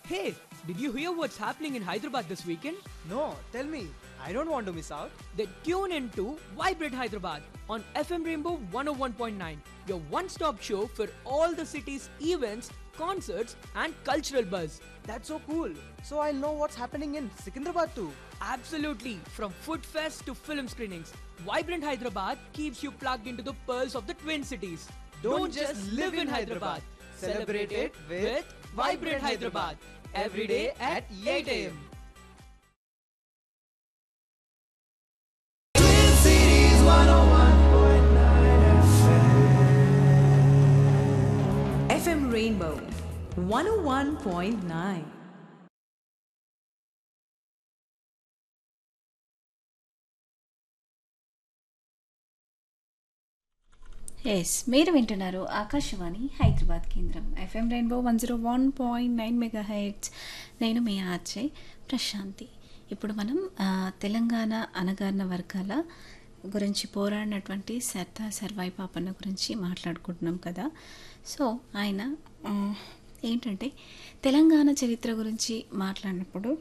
Hey, did you hear what's happening in Hyderabad this weekend? No, tell me. I don't want to miss out. Then tune in to Vibrate Hyderabad on FM Rainbow 101.9, your one stop show for all the city's events, concerts, and cultural buzz. That's so cool. So I'll know what's happening in Secunderabad too. Absolutely, from food fest to film screenings, Vibrant Hyderabad keeps you plugged into the pearls of the Twin Cities. Don't just live in Hyderabad. Celebrate it with Vibrant Hyderabad. Every day at 8 a.m. FM Rainbow 101.9. Yes మీరు వింటున్నారు ఆకాశవాణి హైదరాబాద్ కేంద్రం FM rainbow one zero one point nine megahertz నేను మీ RJ Prashanti ఇప్పుడు మనం ఆ, తెలంగాణ అనగారిన వర్గాల గురించి పోరాడినటువంటి సర్దార్ సర్వాయి పాపన్న గురించి మాట్లాడుకుంటున్నాం కదా సో ఆయన ఆ, ఏంటంటే తెలంగాణ చరిత్ర గురించి మాట్లాడినప్పుడు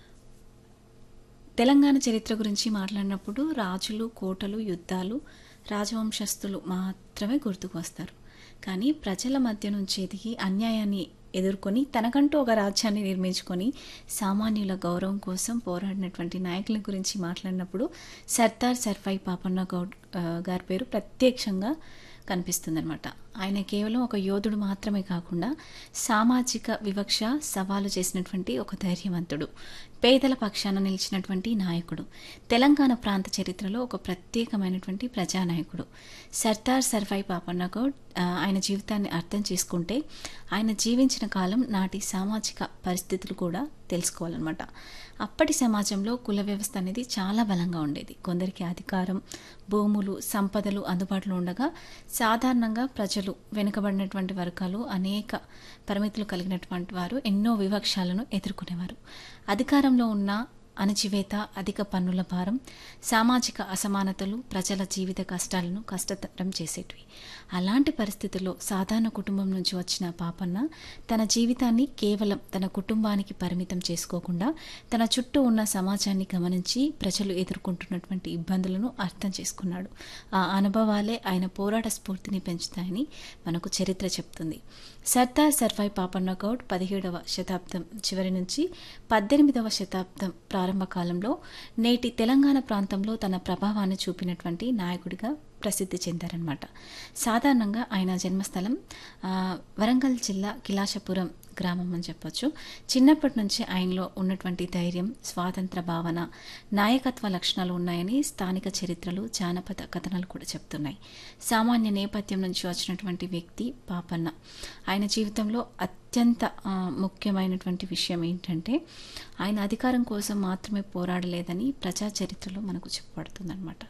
తెలంగాణ చరిత్ర గురించి మాట్లాడినప్పుడు రాజులు కోటలు యుద్ధాలు రాజవంశస్థులు మాత్రమే గుర్తుకు వస్తారు కానీ ప్రజల మధ్య నుంచి ఎదిగి అన్యాయాన్ని ఎదుర్కొని తనకంటూ ఒక రాజ్యాన్ని నిర్మించుకొని సామాన్యుల గౌరవం కోసం పోరాడినటువంటి నాయకుల గురించి మాట్లాడినప్పుడు సర్దార్ సర్ఫాయి పాపన్న గౌడ్ ఆ, గారి పేరు ప్రత్యక్షంగా కనిపిస్తుందన్నమాట ఆయన కేవలం ఒక యోధుడు మాత్రమే కాకుండా సామాజిక వివక్ష సవాలు చేసినటువంటి ఒక ధైర్యవంతుడు పేదల పక్షాన నిలిచినటువంటి నాయకుడు తెలంగాణ ప్రాంత చరిత్రలో ఒక ప్రత్యేకమైనటువంటి ప్రజానాయకుడు సర్దార్ సర్వాయి పాపన్న గౌడ్ ఆ, ఆయన జీవితాన్ని అర్థం చేసుకుంటే ఆయన జీవించిన కాలం నాటి సామాజిక పరిస్థితులు కూడా తెలుసుకోవాలన్నమాట అప్పటి సమాజంలో కుల వ్యవస్థ అనేది చాలా బలంగా ఉండేది కొందరికి అధికారం భూములు సంపదలు అందుబాటులో ఉండగా సాధారణంగా ప్రజలు వెనుకబడినటువంటి వర్గాలు అనేక పరిమితులు కలిగినటువంటి వారు ఎన్నో వివక్షాలను ఎదుర్కొనేవారు అధికారంలో ఉన్న అణచివేత అధిక పన్నుల భారం సామాజిక అసమానతలు ప్రజల జీవిత కష్టాలను కష్టతరం చేసేటివి అలాంటి పరిస్థితుల్లో సాధారణ కుటుంబం నుంచి వచ్చిన పాపన్న తన జీవితాన్ని కేవలం తన కుటుంబానికి పరిమితం చేసుకోకుండా తన చుట్టూ ఉన్న సమాజాన్ని గమనించి ప్రజలు ఎదుర్కొంటున్నటువంటి ఇబ్బందులను అర్థం చేసుకున్నాడు ఆ అనుభవాలే ఆయన పోరాట స్ఫూర్తిని పెంచుతాయని మనకు చరిత్ర చెప్తుంది సర్దార్ సర్వాయి పాపన్న గౌడ్ పదిహేడవ శతాబ్దం చివరి నుంచి పద్దెనిమిదవ శతాబ్దం ప్రారంభ కాలంలో నేటి తెలంగాణ ప్రాంతంలో తన ప్రభావాన్ని చూపినటువంటి నాయకుడిగా ప్రసిద్ధి చెందారనమాట సాధారణంగా ఆయన జన్మస్థలం ఆ, వరంగల్ జిల్లా కిలాషపురం గ్రామం అని చెప్పొచ్చు చిన్నప్పటి నుంచి ఆయనలో ఉన్నటువంటి ధైర్యం స్వాతంత్ర భావన నాయకత్వ లక్షణాలు ఉన్నాయని స్థానిక చరిత్రలు జానపద కథనాలు కూడా చెప్తున్నాయి సామాన్య నేపథ్యం నుంచి వచ్చినటువంటి వ్యక్తి పాపన్న ఆయన జీవితంలో అత్యంత ఆ, ముఖ్యమైనటువంటి విషయం ఏంటంటే ఆయన అధికారం కోసం మాత్రమే పోరాడలేదని ప్రజా చరిత్రలో మనకు చెప్పబడుతుందన్నమాట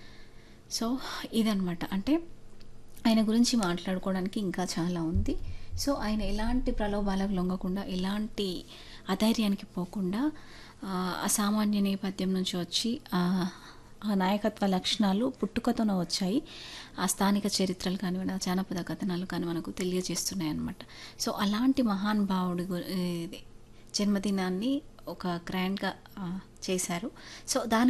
సో ఇదనమాట అంటే ఆయన గురించి మాట్లాడుకోవడానికి ఇంకా చాలా ఉంది సో ఆయన ఎలాంటి ప్రలోభాలకు లొంగకుండా ఎలాంటి అధైర్యానికి పోకుండా ఆ, అసామాన్య నేపథ్యం నుంచి వచ్చి ఆ, ఆ నాయకత్వ లక్షణాలు పుట్టుకతోనే వచ్చాయి ఆ స్థానిక చరిత్రలు కానివ్వండి ఆ జానపద కథనాలు కానీ మనకు తెలియజేస్తున్నాయి అన్నమాట సో అలాంటి మహానుభావుడి గు- ఇది జన్మదినాన్ని ఒక గ్రాండ్గా చేశారు సో దాని